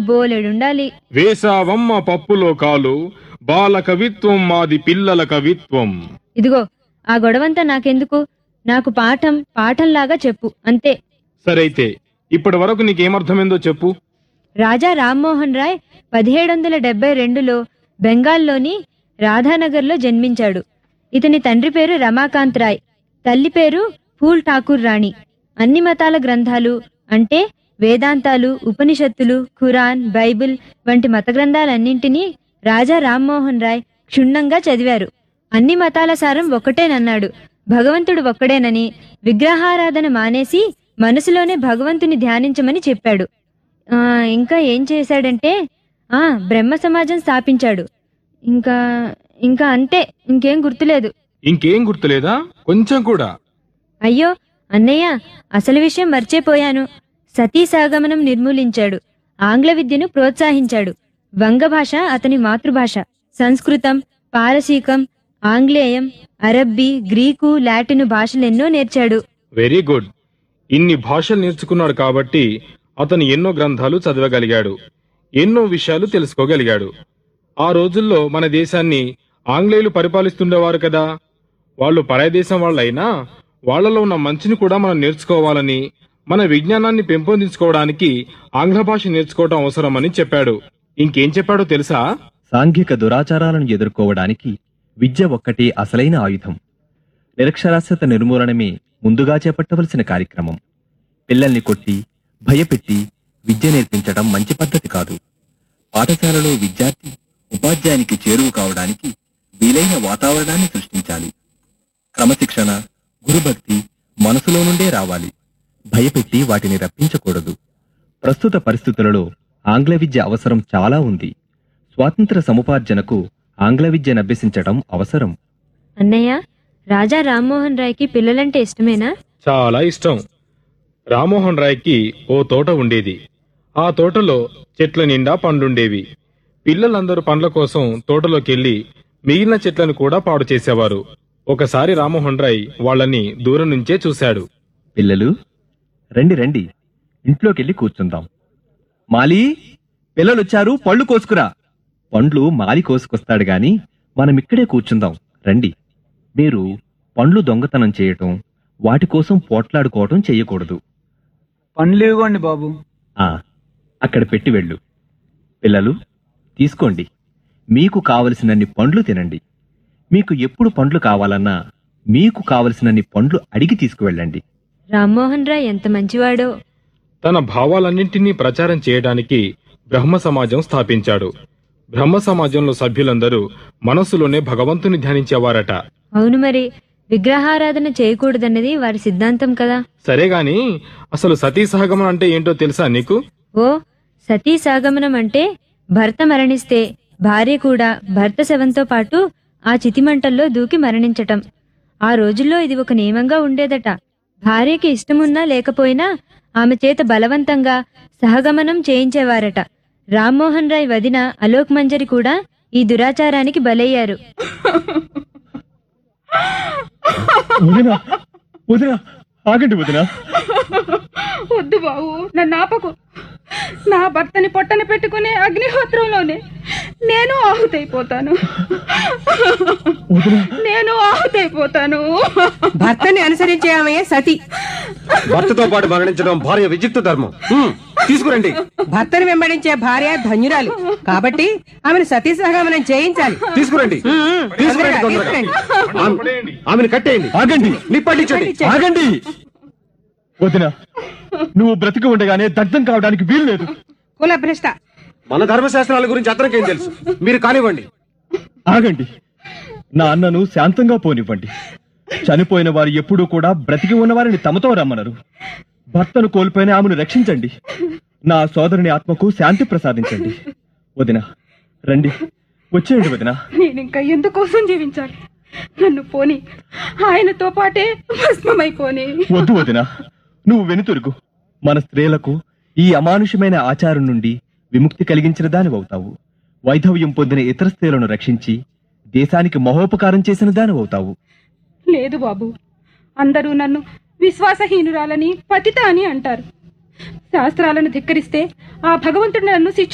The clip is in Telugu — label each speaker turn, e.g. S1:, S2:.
S1: బోలెడుండాలి
S2: వేసావమ్మ పప్పులో కాలు బాల కవిత్వం మాది పిల్లల కవిత్వం
S1: ఇదిగో ఆ గొడవంతా నాకెందుకు నాకు పాఠం పాఠంలాగా చెప్పు అంతే
S2: సరైతే ఇప్పటి వరకు నీకేమర్థమైందో చెప్పు
S1: రాజా రామ్మోహన్ రాయ్ పదిహేడు వందల డెబ్బై రెండులో బెంగాల్లోని రాధానగర్లో జన్మించాడు ఇతని తండ్రి పేరు రమాకాంత్ రాయ్ తల్లి పేరు ఫూల్ ఠాకూర్ రాణి అన్ని మతాల గ్రంథాలు అంటే వేదాంతాలు ఉపనిషత్తులు ఖురాన్ బైబిల్ వంటి మత గ్రంథాలన్నింటినీ రాజా రామ్మోహన్ రాయ్ క్షుణ్ణంగా చదివారు అన్ని మతాల సారం ఒక్కటేనన్నాడు భగవంతుడు ఒక్కడేనని విగ్రహారాధన మానేసి మనసులోనే భగవంతుని ధ్యానించమని చెప్పాడు ఆ, ఇంకా ఏం చేశాడంటే ఆ బ్రహ్మ సమాజం స్థాపించాడు ఇంకా ఇంకా అంతే ఇంకేం గుర్తులేదు
S2: ఇంకేం గుర్తులేదా కొంచెం కూడా
S1: అయ్యో అన్నయ్య అసలు విషయం మర్చిపోయాను సతీ సాగమనం నిర్మూలించాడు ఆంగ్ల విద్యను ప్రోత్సహించాడు వంగ భాష అతని మాతృభాష సంస్కృతం పారసీకం ఆంగ్లేయం అరబ్బీ గ్రీకు లాటిను భాషలెన్నో నేర్చాడు
S2: వెరీ గుడ్ ఇన్ని భాషలు నేర్చుకున్నాడు కాబట్టి అతను ఎన్నో గ్రంథాలు చదవగలిగాడు ఎన్నో విషయాలు తెలుసుకోగలిగాడు ఆ రోజుల్లో మన దేశాన్ని ఆంగ్లేయులు పరిపాలిస్తుండేవారు కదా వాళ్ళు పరాయ దేశం వాళ్ళైనా వాళ్ళలో ఉన్న మంచిని కూడా మనం నేర్చుకోవాలని మన విజ్ఞానాన్ని పెంపొందించుకోవడానికి ఆంగ్ల భాష నేర్చుకోవడం అవసరమని చెప్పాడు ఇంకేం చెప్పాడో తెలుసా
S3: సాంఘిక దురాచారాలను ఎదుర్కోవడానికి విద్య ఒక్కటే అసలైన ఆయుధం నిరక్షరాస్యత నిర్మూలనమే ముందుగా చేపట్టవలసిన కార్యక్రమం పిల్లల్ని కొట్టి భయపెట్టి విద్య నేర్పించడం మంచి పద్ధతి కాదు పాఠశాలలో విద్యార్థి ఉపాధ్యాయునికి చేరువు కావడానికి వీలైన వాతావరణాన్ని సృష్టించాలి క్రమశిక్షణ గురుభక్తి మనసులో నుండే రావాలి భయపెట్టి వాటిని రప్పించకూడదు ప్రస్తుత పరిస్థితులలో ఆంగ్ల విద్య అవసరం చాలా ఉంది స్వాతంత్ర సముపార్జనకు ఆంగ్ల విద్యను అభ్యసించడం అవసరం
S1: అన్నయ్య రాజా రామ్మోహన్ రాయ్కి పిల్లలంటే ఇష్టమేనా
S2: చాలా ఇష్టం రామ్మోహన్ రాయ్కి ఓ తోట ఉండేది ఆ తోటలో చెట్ల నిండా పండ్లుండేవి పిల్లలందరూ పండ్ల కోసం తోటలోకెళ్లి మిగిలిన చెట్లను కూడా పాడు చేసేవారు ఒకసారి రామ్మోహన్ రాయ్ వాళ్ళని దూరం నుంచే చూశాడు
S3: పిల్లలు రండి రండి ఇంట్లోకెళ్ళి కూర్చుందాం మాలి పిల్లలొచ్చారు పళ్ళు కోసుకురా పండ్లు మాలి కోసుకొస్తాడు గాని మనం ఇక్కడే కూర్చుందాం రండి మీరు పండ్లు దొంగతనం చేయటం వాటి కోసం పోట్లాడుకోవటం చెయ్యకూడదు
S4: పండ్లు ఇవ్వండి బాబు
S3: ఆ అక్కడ పెట్టి వెళ్ళు పిల్లలు తీసుకోండి మీకు కావలసినన్ని పండ్లు తినండి మీకు ఎప్పుడు పండ్లు కావాలన్నా మీకు కావలసినన్ని పండ్లు అడిగి తీసుకువెళ్ళండి
S1: రామ్మోహన్ రాయ్ ఎంత మంచివాడో
S2: తన భావాలన్నింటినీ ప్రచారం చేయడానికి బ్రహ్మ సమాజం స్థాపించాడు బ్రహ్మ సమాజంలో సభ్యులందరూ మనస్సులోనే భగవంతుని ధ్యానించేవారట
S1: అవును మరి విగ్రహారాధన చేయకూడదన్నది వారి సిద్ధాంతం కదా
S2: సరే గాని అసలు సతీ సహగమనం అంటే ఏంటో తెలుసా నీకు
S1: ఓ సతీ సాగమనం అంటే భర్త మరణిస్తే భార్య కూడా భర్త శవంతో పాటు ఆ చితిమంటల్లో దూకి మరణించటం ఆ రోజుల్లో ఇది ఒక నియమంగా ఉండేదట భార్యకి ఇష్టమున్నా లేకపోయినా ఆమె చేత బలవంతంగా సహగమనం చేయించేవారట రామ్మోహన్ రాయ్ వదిన అలోక్ మంజరి కూడా ఈ దురాచారానికి బలయ్యారు
S3: వదినా వదినా ఆగండి వదినా
S5: వద్దు బావు నన్ను ఆపకు నా భర్తని పొట్టన పెట్టుకునే అగ్నిహోత్రంలోనే నేను ఆహుతైపోతాను నేను ఆహుతైపోతాను
S6: భర్తని అనుసరించే ఆమె సతి
S7: భర్తతో పాటు మరణించడం భార్య విజిక్త ధర్మం హ్మ్, తీసుకురండి
S6: భర్తను వెంబడించే భార్య ధన్యురాలు కాబట్టి ఆమెను సతీ సహగమనం చేయించాలి
S7: తీసుకురండి
S6: ఉమ్,
S7: తీసుకురండి
S6: తొందరగా,
S7: తొందరగా
S6: తీసుకురండి.
S7: ఆమె- ఆమెను కట్టేయండి
S3: ఆగండి
S7: నిప్పండించండి
S3: ఆగండి వదినా నువ్వు బ్రతికి ఉండగానే దగ్ధం కావడానికి వీలు లేదు
S6: కుల భ్రష్ట
S7: మన ధర్మశాస్త్రాల గురించి అతనికేం తెలుసు మీరు కానివ్వండి
S3: ఆగండి నా అన్నను శాంతంగా పోనివ్వండి చనిపోయిన వారు ఎప్పుడూ కూడా బ్రతికి ఉన్నవారిని తమతో రమ్మనరు భర్తను కోల్పోయిన ఆమెను రక్షించండి నా సోదరుని ఆత్మకు శాంతి ప్రసాదించండి వదిన రండి వచ్చేయండి వదిన
S5: నేను ఇంకా ఎందుకోసం జీవించాలి నన్ను పోని ఆయనతో పాటే భస్మమైపోని
S3: వద్దు వదిన నువ్వు వెనుతురుగు మన స్త్రీలకు ఈ అమానుషమైన ఆచారం నుండి విముక్తి కలిగించిన దానివవుతావు వైధవ్యం పొందిన ఇతర స్త్రీలను రక్షించి దేశానికి మహోపకారం చేసిన దానివవుతావు
S5: లేదు బాబు అందరూ నన్ను విశ్వాసహీనురాలని పతిత అని అంటారు శాస్త్రాలను ధిక్కరిస్తే ఆ భగవంతుడు నన్ను శిక్ష